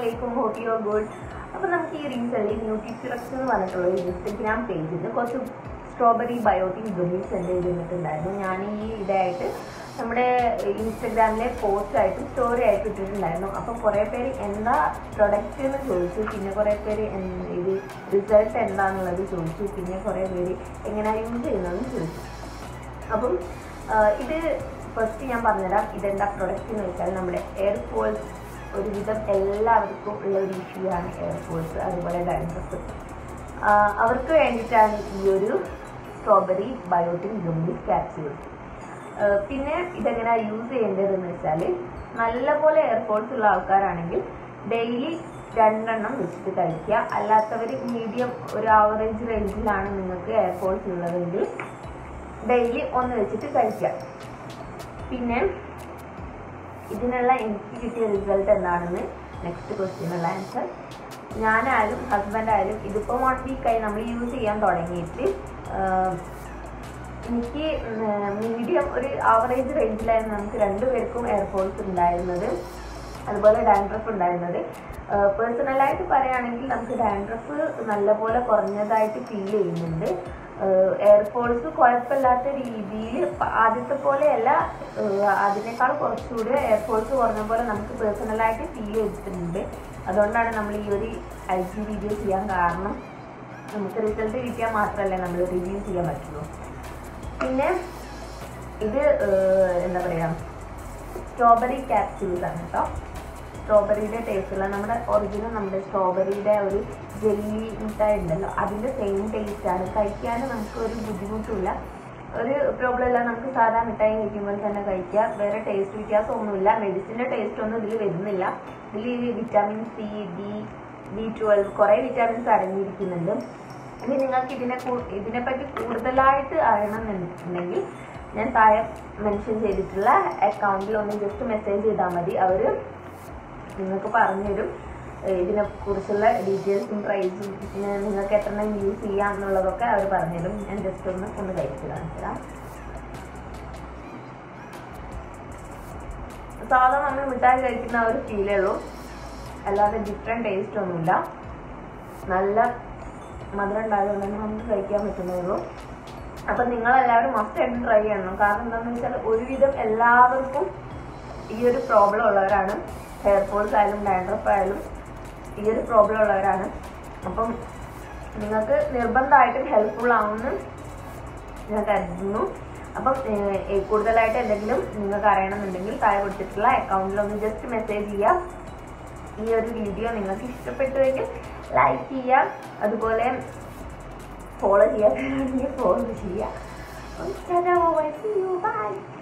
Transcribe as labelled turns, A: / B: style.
A: അലൈക്കും hope you are good അപ്പോൾ നമുക്ക് ഈ റീസെന്റ് ന്യൂട്രി സിറക്സ് എന്ന് പറഞ്ഞിട്ടുള്ള ഒരു ഇൻസ്റ്റഗ്രാം പേജിൽ നിന്ന് കുറച്ച് സ്ട്രോബെറി ബയോട്ടിക് ഗുമീസ് സെൻഡ് ചെയ്തിട്ടുണ്ടായിരുന്നു ഞാൻ ഈ ഇതായിട്ട് നമ്മുടെ ഇൻസ്റ്റഗ്രാമിലെ പോസ്റ്റ് ആയിട്ട് സ്റ്റോറി ആയിട്ട് ഇട്ടിട്ടുണ്ടായിരുന്നു അപ്പോൾ കുറേ പേര് എന്താ പ്രൊഡക്റ്റ് എന്ന് ചോദിച്ചു പിന്നെ കുറേ പേര് എന്ത് ഇത് റിസൾട്ട് എന്താണെന്നുള്ളത് ചോദിച്ചു പിന്നെ കുറേ പേര് എങ്ങനെയാണ് യൂസ് ചെയ്യുന്നതെന്ന് ചോദിച്ചു അപ്പം ആ, ഇത് ഫസ്റ്റ് ഞാൻ പറഞ്ഞുതരാം ഇതെന്താ പ്രൊഡക്റ്റ് എന്ന് വെച്ചാൽ നമ്മുടെ എയർ ഫോൾസ് ഒരുവിധം എല്ലാവർക്കും ഉള്ള ഒരു ഇഷ്യൂ ആണ് എയർ ഫോൾസ് അതുപോലെ ഡാൻഡ്രഫ് അവർക്ക് വേണ്ടിയിട്ടാണ് ഈ ഒരു സ്ട്രോബെറി ബയോട്ടിൻ ഗംബി ക്യാപ്സ്യൂൾ പിന്നെ ഇതെങ്ങനെ യൂസ് ചെയ്യേണ്ടതെന്ന് വെച്ചാൽ നല്ലപോലെ എയർ ഫോൾസ് ഉള്ള ആൾക്കാരാണെങ്കിൽ ഡെയിലി രണ്ടെണ്ണം വെച്ചിട്ട് കഴിക്കുക അല്ലാത്തവർ മീഡിയം ഒരു ആവറേജ് റേഞ്ചിലാണ് നിങ്ങൾക്ക് എയർ ഫോൾസ് ഉള്ളതെങ്കിൽ ഡെയിലി ഒന്ന് വെച്ചിട്ട് കഴിക്കാം പിന്നെ ഇതിനുള്ള എനിക്ക് കിട്ടിയ റിസൾട്ട് എന്താണെന്ന് നെക്സ്റ്റ് ക്വസ്റ്റ്യനുള്ള ആൻസർ ഞാനായാലും ഹസ്ബൻഡ് ആയാലും ഇതിപ്പോൾ വൺ വീക്കായി നമ്മൾ യൂസ് ചെയ്യാൻ തുടങ്ങിയിട്ട് ആഹ്, എനിക്ക് മീഡിയം ഒരു ആവറേജ് റേഞ്ചിലായിരുന്നു നമുക്ക് രണ്ടുപേർക്കും എയർപോർട്സ് ഉണ്ടായിരുന്നത് അതുപോലെ ഡാൻഡ്രഫ് ഉണ്ടായിരുന്നത് പേഴ്സണലായിട്ട് പറയുകയാണെങ്കിൽ നമുക്ക് ഡാൻഡ്രഫ് നല്ലപോലെ കുറഞ്ഞതായിട്ട് ഫീൽ ചെയ്യുന്നുണ്ട് എയർപോർട്സ് കുഴപ്പമില്ലാത്ത രീതിയിൽ ആദ്യത്തെ പോലെയല്ല ഏഹ് അതിനേക്കാൾ കുറച്ചുകൂടി എയർപോർട്സ് കുറഞ്ഞ പോലെ നമുക്ക് പേഴ്സണലായിട്ട് ഫീൽ ചെയ്തിട്ടുണ്ട് അതുകൊണ്ടാണ് നമ്മൾ ഈ ഒരു ഐ ജി വീഡിയോ ചെയ്യാൻ കാരണം നമുക്ക് റിസൾട്ട് കിട്ടിയാൽ മാത്രമല്ലേ നമ്മൾ റിവ്യൂ ചെയ്യാൻ പറ്റുള്ളൂ പിന്നെ ഇത് ഏഹ്, എന്താ പറയുക സ്ട്രോബെറി ക്യാപ്സ്യൂൾസ് ആണ് കേട്ടോ സ്ട്രോബെറിയുടെ ടേസ്റ്റുള്ള നമ്മുടെ ഒറിജിനൽ നമ്മുടെ സ്ട്രോബെറിയുടെ ഒരു ജെല്ലി മിഠായി ഉണ്ടല്ലോ അതിൻ്റെ സെയിം ടേസ്റ്റ് ആണ് കഴിക്കാൻ നമുക്ക് ഒരു ബുദ്ധിമുട്ടില്ല ഒരു പ്രോബ്ലം ഇല്ല നമുക്ക് സാധാ മിഠായി കഴിക്കുമ്പോൾ തന്നെ കഴിക്കാം വേറെ ടേസ്റ്റ് വ്യത്യാസമൊന്നുമില്ല മെഡിസിൻ്റെ ടേസ്റ്റ് ഒന്നും ഇതിൽ വരുന്നില്ല ഇതിൽ vitamin C D B twelve കുറേ വിറ്റാമിൻസ് അടങ്ങിയിരിക്കുന്നുണ്ട് ഇനി നിങ്ങൾക്ക് ഇതിനെ കൂ- ഇതിനെപ്പറ്റി കൂടുതലായിട്ട് അറിയണമെന്നുണ്ടെങ്കിൽ ഞാൻ താഴെ മെൻഷൻ ചെയ്തിട്ടുള്ള അക്കൗണ്ടിൽ ഒന്ന് ജസ്റ്റ് മെസ്സേജ് ചെയ്താൽ മതി അവർ നിങ്ങൾക്ക് പറഞ്ഞു തരും ഏഹ് ഇതിനെ കുറിച്ചുള്ള ഡീറ്റെയിൽസും പ്രൈസും പിന്നെ നിങ്ങൾക്ക് എത്ര എണ്ണം യൂസ് ചെയ്യാം എന്നുള്ളതൊക്കെ അവർ പറഞ്ഞു തരും ഞാൻ ജസ്റ്റ് ഒന്ന് ഒന്ന് കഴിച്ച് കാണിച്ചുതരാം സാധാരണ നമ്മൾ മിഠായി കഴിക്കുന്ന ആ ഒരു ഫീലേ ഉള്ളൂ അല്ലാതെ ഡിഫറെൻറ്റ് ടേസ്റ്റ് ഒന്നുമില്ല നല്ല മധുരം ഉണ്ടായതുകൊണ്ട് തന്നെ നമുക്ക് കഴിക്കാൻ പറ്റുന്നേ ഉള്ളൂ അപ്പം നിങ്ങളെല്ലാവരും മസ്റ്റ് ആയിട്ട് ട്രൈ ചെയ്യണം കാരണം എന്താണെന്ന് വെച്ചാൽ ഒരുവിധം എല്ലാവർക്കും ഈ ഒരു പ്രോബ്ലം ഉള്ളവരാണ് ഹെയർ ഫോൾസ് ആയാലും ഡാൻഡ്രഫ് ആയാലും ഈ ഒരു പ്രോബ്ലം ഉള്ളവരാണ് അപ്പം നിങ്ങൾക്ക് നിർബന്ധമായിട്ടും ഹെൽപ്ഫുൾ ആവുമെന്ന് ഞാൻ കരുതുന്നു അപ്പം ഏഹ്, ഏഹ്, കൂടുതലായിട്ട് എന്തെങ്കിലും നിങ്ങൾക്ക് അറിയണമെന്നുണ്ടെങ്കിൽ താഴെ കൊടുത്തിട്ടുള്ള അക്കൗണ്ടിൽ ഒന്ന് ജസ്റ്റ് മെസ്സേജ് ചെയ്യാം ഈ ഒരു വീഡിയോ നിങ്ങൾക്ക് ഇഷ്ടപ്പെട്ടുവെങ്കിൽ ലൈക്ക് ചെയ്യാം അതുപോലെ ഫോളോ ചെയ്യാൻ ഫോളോ ചെയ്യാം അപ്പം ബൈ